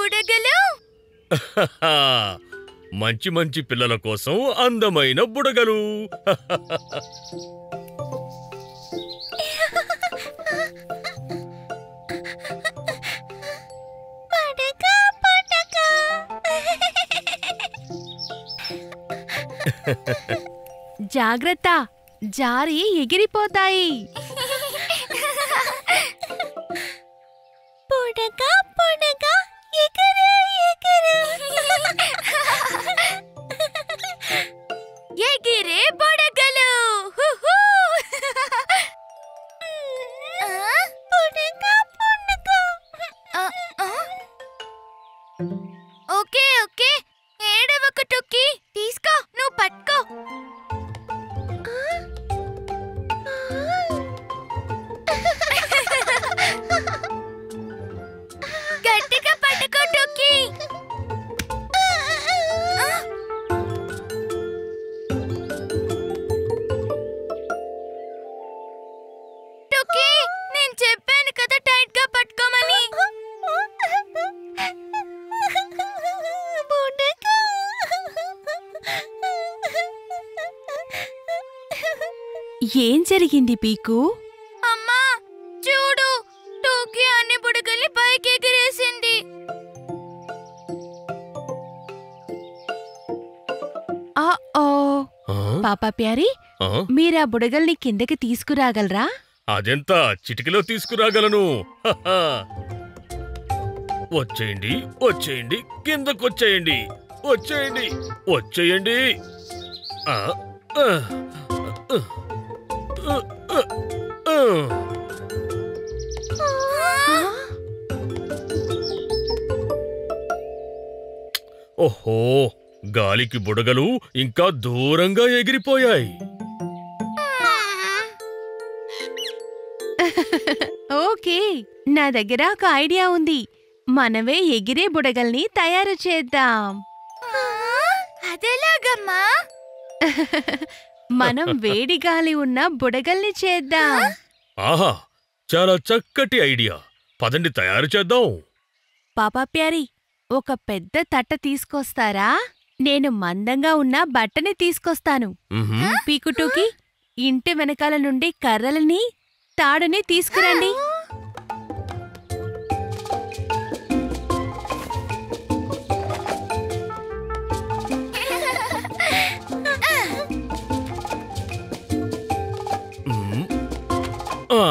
బుడగలు మంచి మంచి పిల్లల కోసం అందమైన బుడగలు పడక పడక జాగ్రత్త జారి ఎగిరిపోతాయి పుడక పుడక ఎగరు ఎగరు ఎగిరే బుడగలు హుహు. ఆ, పుడక పుడక ఆ, ఆ. ఓకే ఓకే ఏడవక టొక్కి తీసుకో నువ్వు పట్టుకో గట్టిగా పట్టుకో టొక్కి టొక్కి నేను చెప్పాను కదా టైట్ గా పట్టుకోమని ఏం జరిగింది పీకు అమ్మా చూడు టోకీ అన్ని బుడగల్ని పైకి ఎగిరేసింది ఆ ఓ ఆ? పాపా ప్యారీ ఆ? మీరా బుడగల్ని కిందకి తీసుకురాగలరా అదెంత చిటికలో తీసుకురాగలను హహ. వచ్చేయండి వచ్చేయండి కిందకొచ్చేయండి వచ్చేయండి వచ్చేయండి ఆ, ఆ, ఆ, ఆ, ఆ, ఆ. ఓహో గాలికి బుడగలు ఇంకా దూరంగా ఎగిరిపోయాయి ఓకే నా దగ్గర ఒక ఐడియా ఉంది మనమే ఎగిరే బుడగల్ని తయారు చేద్దాం అదెలాగమ్మా మనం వేడి గాలి ఉన్న బుడగల్ని చేద్దాం ఆహా చాలా చక్కటి ఐడియా పదండి తయారు చేద్దాం పాపా ప్యారీ ఒక పెద్ద తట్ట తీసుకొస్తారా నేను మందంగా ఉన్న బట్టని తీసుకొస్తాను మ్హూ. పీకుటూకి ఇంటి వెనకాల నుండి కర్రలని తాడుని తీసుకురండి మ్. ఆ.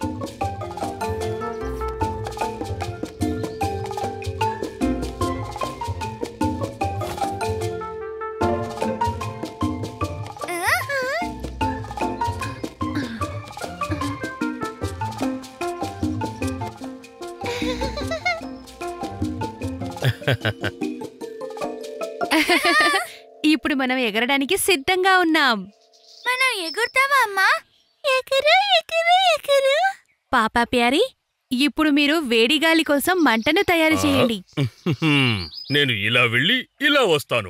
ఇప్పుడు మనం ఎగరడానికి సిద్ధంగా ఉన్నాం మనం ఎగురుతావా అమ్మా ఎగురు ఎగురు ఎగురు పాపా ప్యారీ ఇప్పుడు మీరు వేడిగాలి కోసం మంటను తయారు చేయండి హ్మ్. నేను ఇలా వెళ్ళి ఇలా వస్తాను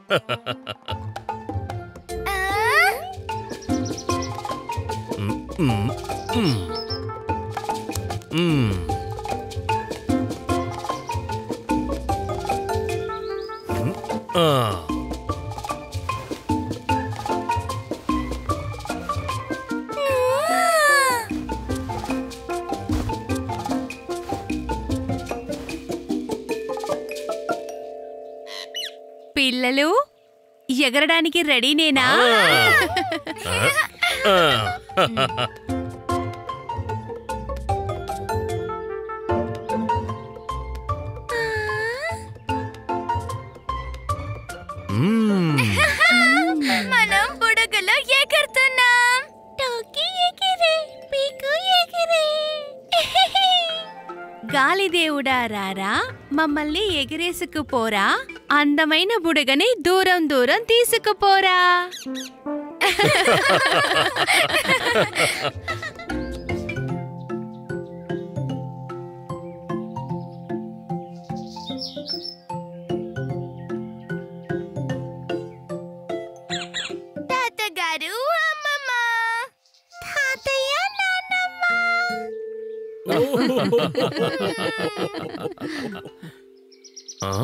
ఆ, మ్, మ్, మ్. మ్. మ్, ఆ. పిల్లలు ఎగరడానికి రెడీనేనా ఆ. ఆ. మ్మ్. మనం బుడగలో ఎగురుతున్నాం టోకీ ఎగిరే పీకు ఎగిరే గాలిదేవుడా రారా మమ్మల్ని ఎగిరేసుకుపోరా అందమైన బుడగని దూరం దూరం తీసుకుపోరా తాతగారు అమ్మమ్మ తాతయ్య నాన్నమ్మ ఆ?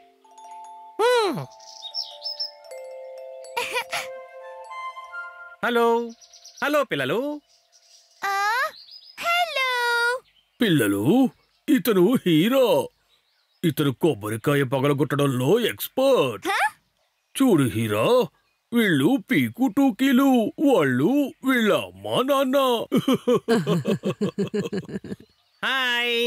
హలో హలో పిల్లలు ఆ, హలో పిల్లలు ఇతను హీరో ఇతను కొబ్బరికాయ పగలగొట్టడంలో ఎక్స్పర్ట్ చూడు హీరా వీళ్ళు పీకు టూకీలు వాళ్ళు వీళ్ళ అమ్మా నాన్న హాయ్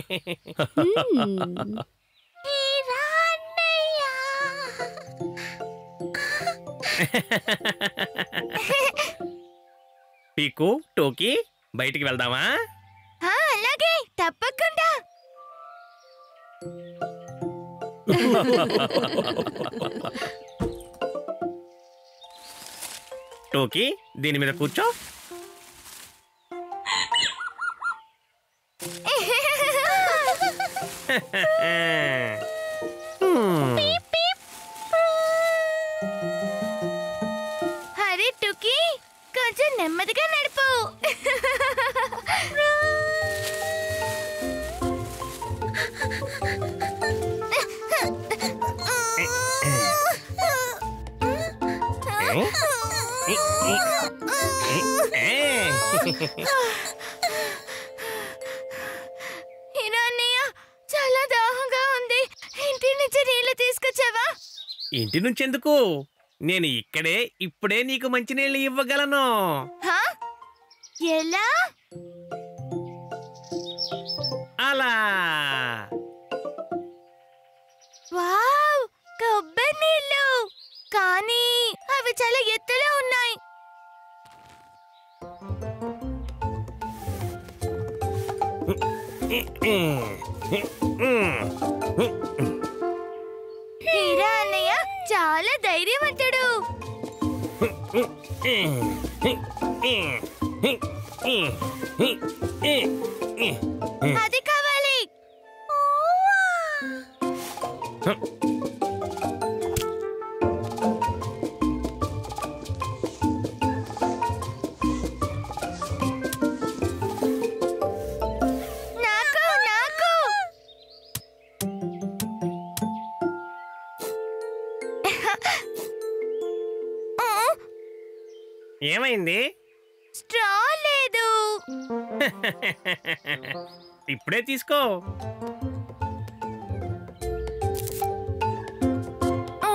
హీరా అన్నయ్య. పీకు టోకీ బయటికి వెళ్దామా ఆ, అలాగే తప్పకుండా టోకీ దీని మీద కూర్చో హ్మ్. అరే టుకీ కొంచెం నెమ్మదిగా నడుపు ఏ. హీరా అన్నయ్య చాలా దాహంగా ఉంది ఇంటి నుంచి నీళ్లు తీసుకొచ్చావా ఇంటి నుంచి ఎందుకు నేను ఇక్కడే ఇప్పుడే నీకు మంచినీళ్ళు ఇవ్వగలను హా? ఎలా అలా వావ్ కొబ్బరి నీళ్ళు కానీ అవి చాలా ఎత్తులో ఉన్నాయి హీరా అన్నయ్య చాలా ధైర్యవంతుడు అది కావాలి నాకు నాకు ఆ, ఏమైంది స్ట్రా లేదు ఇప్పుడే తీసుకో ఆ?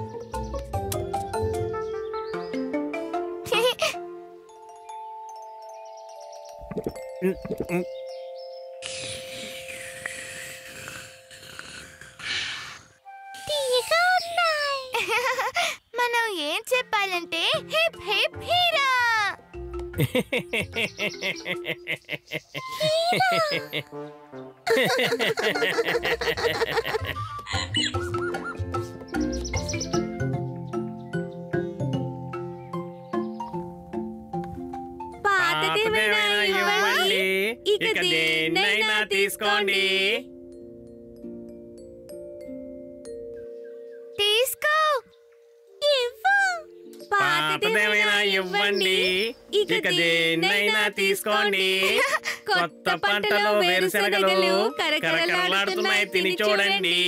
తీయగా ఉన్నాయి. మనం ఏం చెప్పాలంటే హిప్ హిప్ హీరా పాతదేమైనా పాతదేమైనా ఇవ్వండి. ఇవ్వండి ఇక ఇక దేన్నైనా తీసుకోండి తీసుకో ఇవ్వు పాతదేమైనా ఇవ్వండి ఇక దేన్నైనా తీసుకోండి కొత్త పంటలో వేరుశనగలు కరకరలాడుతున్నాయి తిని చూడండి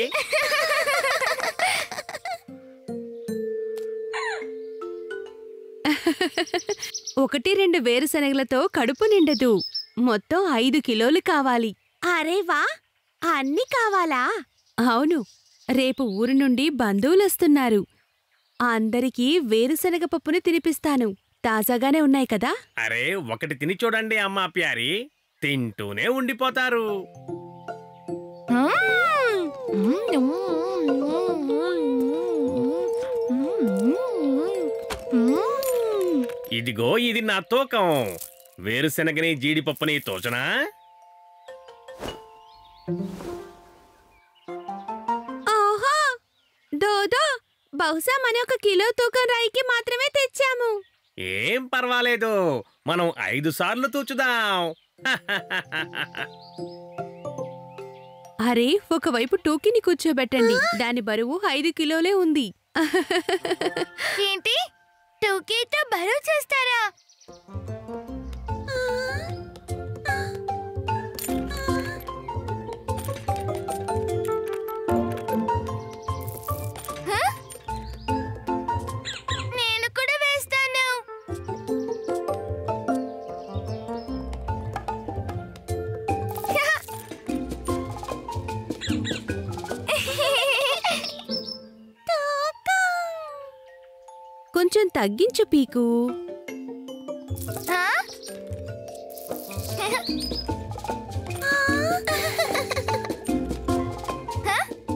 ఒకటి రెండు వేరుశనగలతో కడుపు నిండదు మొత్తం ఐదు కిలోలు కావాలి అరే వా అన్ని కావాలా అవును రేపు ఊరు నుండి బంధువులొస్తున్నారు అందరికీ వేరుశనగ పప్పుని తినిపిస్తాను తాజాగానే ఉన్నాయి కదా అరే ఒకటి తిని చూడండి అమ్మా ప్యారి తింటూనే ఉండిపోతారు ఇదిగో ఇది నా తూకం వేరుశనగని జీడిపప్పుని తోచనా ఓహో దోదో బహుశా మన ఒక కిలో తూకం రాయికి మాత్రమే తెచ్చాము ఏం పర్వాలేదు మనం ఐదు సార్లు తూచుదాం అరే ఒకవైపు టోకీని కూర్చోబెట్టండి దాని బరువు ఐదు కిలోలే ఉంది ఏంటి టూకీతో బరువు చేస్తారా తగ్గించు పీకు ఆ? హ?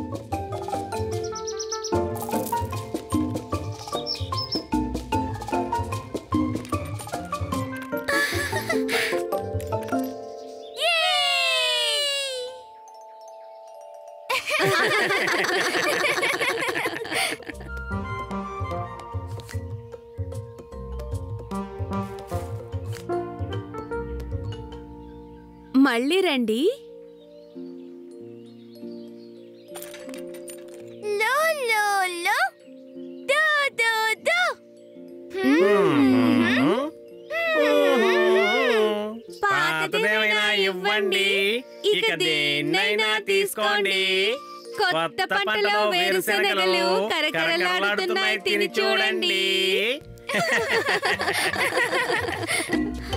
మళ్ళీ రండి లో లో లో దో దో దో పాతదేమైనా ఇవ్వండి ఇక దేన్నైనా తీసుకోండి కొత్త పంటలో వేరుశనగలు కరకరలాడుతున్నాయి తిని చూడండి